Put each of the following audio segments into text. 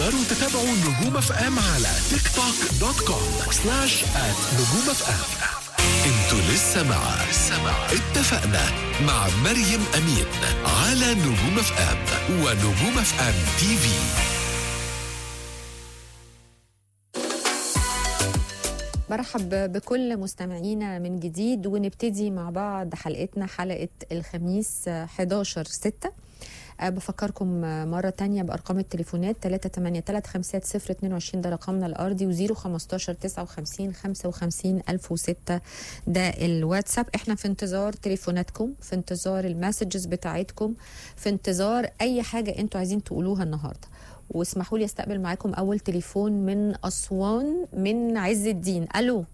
تقدروا تتابعوا نجوم اف ام على تيك توك دوت كوم سلاش ات نجوم اف ام انتوا لسه مع اتفقنا مع مريم امين على نجوم اف ام ونجوم اف ام تي في برحب بكل مستمعينا من جديد ونبتدي مع بعض حلقتنا حلقة الخميس 11 6 بفكركم مرة تانية بأرقام التليفونات 383 ده رقمنا الأرضي و 015 59 55 1006 ده الواتساب احنا في انتظار تليفوناتكم في انتظار المسجز بتاعتكم في انتظار أي حاجة انتوا عايزين تقولوها النهاردة واسمحوا لي استقبل معاكم أول تليفون من أسوان من عز الدين ألو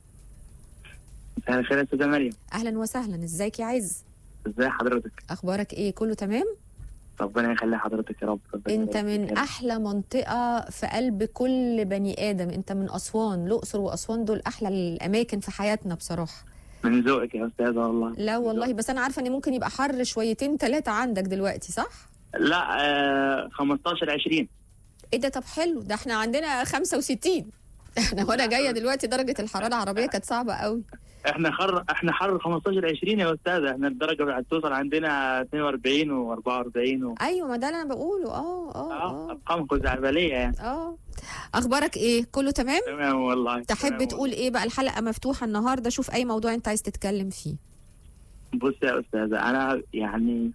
مساء الخير يا استاذه مريم أهلا وسهلا ازيك يا عز ازي حضرتك أخبارك إيه كله تمام ربنا يخلي حضرتك يا رب ربنا انت يبارك من فيك. احلى منطقه في قلب كل بني ادم انت من اسوان الاقصر واسوان دول احلى الاماكن في حياتنا بصراحه من ذوقك يا استاذه والله لا والله بس انا عارفه ان ممكن يبقى حر شويتين ثلاثه عندك دلوقتي صح لا آه 15 20 ايه ده طب حلو ده احنا عندنا 65 احنا وانا جايه دلوقتي درجه الحراره العربيه كانت صعبه قوي احنا حر احنا حر 15 20 يا استاذه احنا الدرجه بتاعت توصل عندنا 42 و44 و... ايوه ما ده اللي انا بقوله اه اه اه اه ارقام خزعبليه يعني اه اخبارك ايه كله تمام تمام والله تحب تمام تقول ايه بقى الحلقه مفتوحه النهارده شوف اي موضوع انت عايز تتكلم فيه والله. بص يا استاذه انا يعني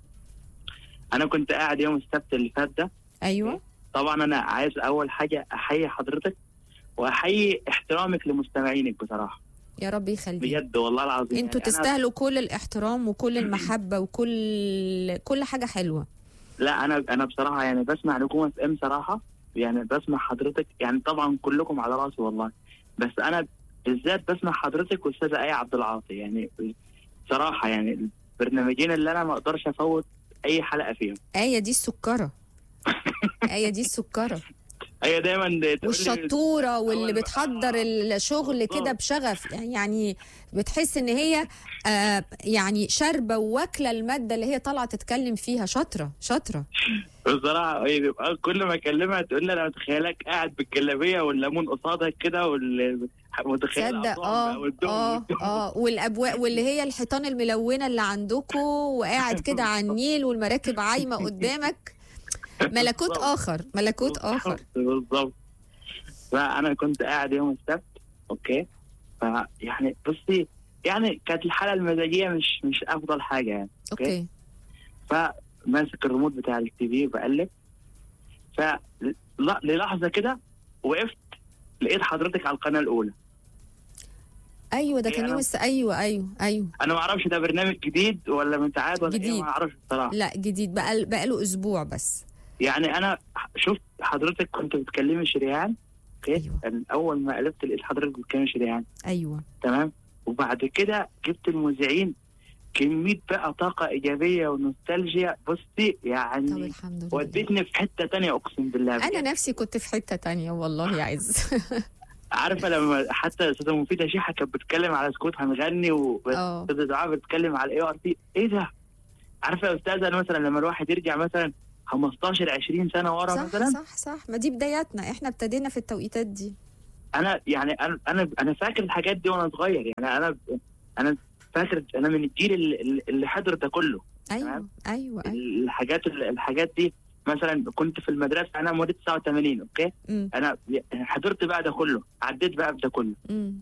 انا كنت قاعد يوم السبت اللي فات ده ايوه طبعا انا عايز اول حاجه احيي حضرتك واحيي احترامك لمستمعينك بصراحه يا رب يخليك بجد والله العظيم انتوا يعني أنا- تستاهلوا كل الاحترام وكل المحبه وكل كل حاجه حلوه لا انا انا بصراحه يعني بسمع نجوم اف ام صراحه يعني بسمع حضرتك يعني طبعا كلكم على راسي والله بس انا بالذات بسمع حضرتك واستاذه ايه عبد العاطي يعني صراحه يعني البرنامجين اللي انا ما اقدرش افوت اي حلقه فيهم ايه دي السكره ايه دي السكره هي دايما تقول لي- والشطوره واللي أول- بتحضر الشغل كده بالظبط. بشغف يعني بتحس ان هي آه يعني شاربه واكله الماده اللي هي طالعه تتكلم فيها شاطره شاطره بصراحه هي بيبقى كل ما اكلمها تقول لي انا متخيلك قاعد بالجلابيه والليمون قصادك كده وال متخيل تصدق الأطعم اه بقى والدم اه والدم. اه والابواب واللي هي الحيطان الملونه اللي عندكم وقاعد كده على النيل والمراكب عايمه قدامك ملكوت بالظبط. اخر ملكوت اخر بالظبط فانا كنت قاعد يوم السبت اوكي فيعني بصي يعني كانت الحاله المزاجيه مش مش افضل حاجه يعني اوكي فماسك الريموت بتاع التي في بقلب ف لا- للحظه كده وقفت لقيت حضرتك على القناه الاولى ايوه ده كان إيه يوم أنا- الس... ايوه ايوه ايوه انا ما اعرفش ده برنامج جديد ولا متعاد ولا ايه جديد. ما اعرفش بصراحه لا جديد بقى بقى له اسبوع بس يعني انا شفت حضرتك كنت بتكلمي شريهان اوكي أيوة. أيوة. اول ما قلبت لقيت حضرتك بتكلمي شريهان ايوه تمام وبعد كده جبت المذيعين كمية بقى طاقة إيجابية ونوستالجيا بصي طب يعني الحمد لله ودتني في حتة تانية أقسم بالله انا بجد. نفسي كنت في حته تانية والله يا عز عارفة لما حتى أستاذة مفيدة شيحة كانت بتتكلم على سكوت هنغني اه وأستاذة دعاء بتتكلم على الإي آر تي إيه ده؟ عارفة يا أستاذة أنا مثلا لما الواحد يرجع مثلا 15 20 سنة ورا صح مثلا صح صح ما دي بداياتنا احنا ابتدينا في التوقيتات دي انا يعني انا انا انا فاكر الحاجات دي وانا صغير يعني انا انا فاكر انا من الجيل اللي, اللي حضر ده كله ايوه تمام. ايوه ايوه الحاجات الحاجات دي مثلا كنت في المدرسه انا مواليد 89 اوكي أمم، انا حضرت بقى ده كله عديت بقى بده كله أمم.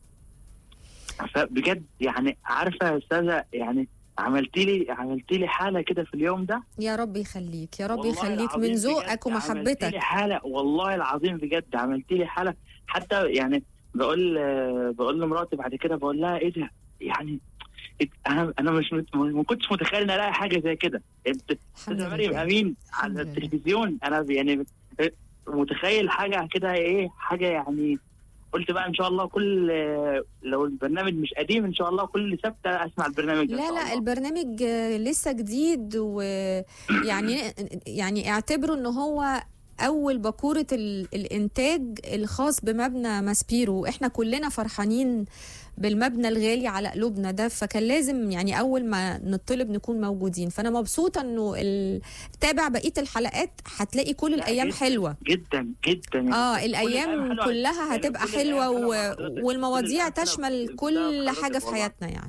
فبجد يعني عارفه يا استاذه يعني عملتي لي عملتي لي حاله كده في اليوم ده يا رب يخليك يا رب والله يخليك العظيم من بجد ذوقك عملتي ومحبتك لي حاله والله العظيم بجد عملتي لي حاله حتى يعني بقول بقول لمراتي بعد كده بقول لها ايه ده يعني انا انا مش مت... ما كنتش متخيل ان الاقي حاجه زي كده انت الحمد استاذه مريم لله امين الحمد على لله. التلفزيون انا يعني متخيل حاجه كده ايه حاجه يعني قلت بقى ان شاء الله كل لو البرنامج مش قديم ان شاء الله كل سبت اسمع البرنامج ده إن لا شاء لا الله. البرنامج آه، لسه جديد ويعني يعني اعتبروا ان هو اول باكوره ال- الانتاج الخاص بمبنى ماسبيرو واحنا كلنا فرحانين بالمبنى الغالي على قلوبنا ده فكان لازم يعني اول ما نطلب نكون موجودين فانا مبسوطه انه ال- تابع بقيه الحلقات هتلاقي كل لا، الايام جداً. حلوه جدا جدا يعني اه كل الايام حلوة. كلها يعني هتبقى كل الأيام حلوه حلوة و... مع حضرتك. كل والمواضيع الأيام حلوة تشمل بسبب كل حضرتك حاجه في والله. حياتنا يعني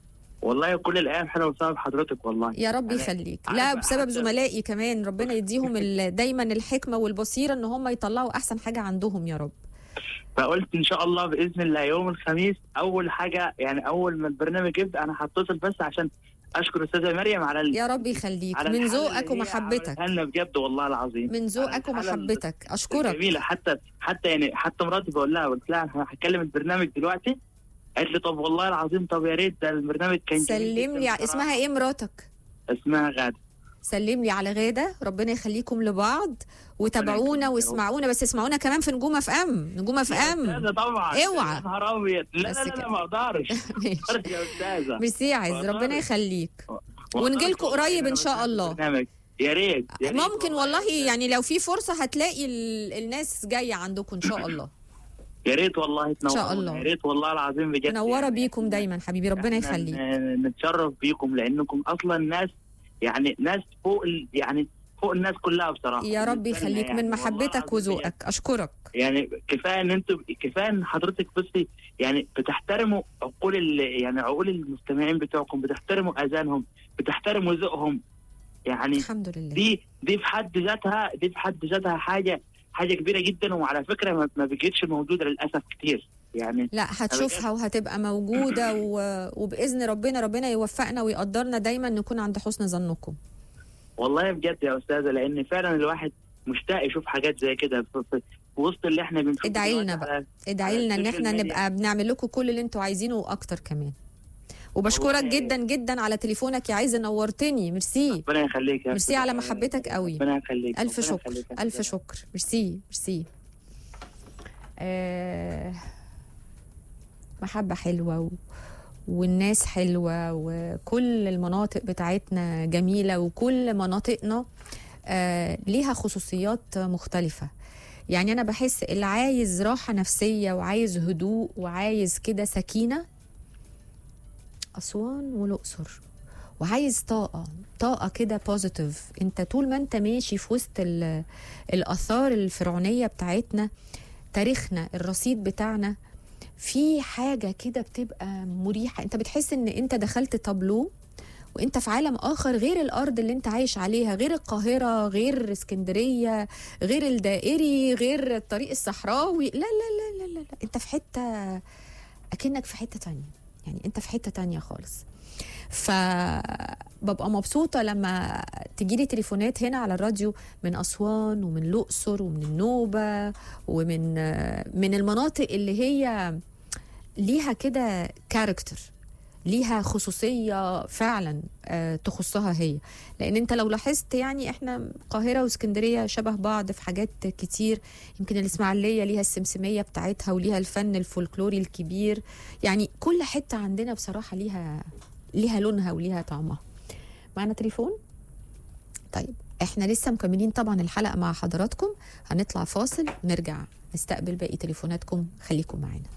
والله كل الايام حلوه بسبب حضرتك والله يا رب أنا يخليك عارفة لا بسبب حتى- زملائي كمان ربنا يديهم ال- دايما الحكمه والبصيره ان هم يطلعوا احسن حاجه عندهم يا رب فقلت ان شاء الله باذن الله يوم الخميس اول حاجه يعني اول ما البرنامج يبدا انا هتصل بس عشان اشكر استاذه مريم على ال... يا رب يخليك على من الحالة ذوقك اللي هي ومحبتك عملتها لنا بجد والله العظيم من ذوقك على الحالة ومحبتك اشكرك جميله حتى حتى يعني حتى مراتي بقول لها قلت لها انا هكلم البرنامج دلوقتي قالت لي طب والله العظيم طب يا ريت ده البرنامج كان جميل سلم جداً لي ع- بصراحة. اسمها ايه مراتك اسمها غاده سلم لي على غاده ربنا يخليكم لبعض وتابعونا يخليك يا رب. واسمعونا بس اسمعونا كمان في نجوم اف ام نجوم اف ام استاذه طبعا اوعى. يا نهار ابيض لا بس لا لا, كده. لا ما اقدرش ماشي أقدرش يا استاذه ميرسي يا عز والله. ربنا يخليك والله ونجي لكم والله قريب أنا إن شاء بسمع الله. البرنامج. يا ريت يا ريت ممكن والله يعني لو في فرصه هتلاقي ال- الناس جايه عندكم ان شاء الله يا ريت والله تنورونا شاء الله. يا ريت والله العظيم بجد منوره يعني بيكم دايما حبيبي ربنا إحنا يخليك ن- نتشرف بيكم لانكم اصلا ناس يعني ناس فوق ال... يعني فوق الناس كلها بصراحه يا رب بالنسبة لنا يخليك يعني من والله محبتك العظيم وذوقك اشكرك يعني كفايه ان انتوا كفايه ان حضرتك بصي يعني بتحترموا عقول ال... يعني عقول المستمعين بتوعكم بتحترموا اذانهم بتحترموا ذوقهم يعني الحمد لله دي دي في حد ذاتها دي في حد ذاتها حاجه حاجه كبيره جدا وعلى فكره ما, ما بقتش موجوده للاسف كتير يعني لا هتشوفها وهتبقى موجوده و... وباذن ربنا ربنا يوفقنا ويقدرنا دايما نكون عند حسن ظنكم والله بجد يا استاذه لان فعلا الواحد مشتاق يشوف حاجات زي كده في, في, في وسط اللي احنا بنشوفه ادعي لنا دلوقتي بقى. على- ادعي لنا ان السوشيال احنا ميديا. نبقى بنعمل لكم كل اللي انتوا عايزينه واكتر كمان وبشكرك والله- جدا جدا على تليفونك يا عايز نورتني ميرسي ربنا يخليك يا ميرسي أستاذة. على محبتك قوي. ربنا يخليك الف ربنا شكر يخليك يا الف أستاذة. شكر ميرسي ميرسي آه محبه حلوه و... والناس حلوه وكل المناطق بتاعتنا جميله وكل مناطقنا آه ليها خصوصيات مختلفه يعني انا بحس اللي عايز راحه نفسيه وعايز هدوء وعايز كده سكينه اسوان والاقصر وعايز طاقه طاقه كده بوزيتيف انت طول ما انت ماشي في وسط ال- الاثار الفرعونيه بتاعتنا تاريخنا الرصيد بتاعنا في حاجه كده بتبقى مريحه انت بتحس ان انت دخلت تابلو وانت في عالم اخر غير الارض اللي انت عايش عليها غير القاهره غير اسكندريه غير الدائري غير الطريق الصحراوي لا لا لا لا لا, لا. انت في حته اكنك في حته تانية يعني انت في حته تانية خالص فببقى مبسوطة لما تجيلي تليفونات هنا على الراديو من أسوان ومن الأقصر ومن النوبة ومن من المناطق اللي هي ليها كده كاركتر ليها خصوصية فعلا آه، تخصها هي لأن أنت لو لاحظت يعني إحنا القاهرة واسكندرية شبه بعض في حاجات كتير يمكن الإسماعيلية ليها السمسمية بتاعتها وليها الفن الفولكلوري الكبير يعني كل حتة عندنا بصراحة ليها ليها لونها وليها طعمها معنا تليفون طيب احنا لسه مكملين طبعا الحلقة مع حضراتكم هنطلع فاصل ونرجع نستقبل باقي تليفوناتكم خليكم معانا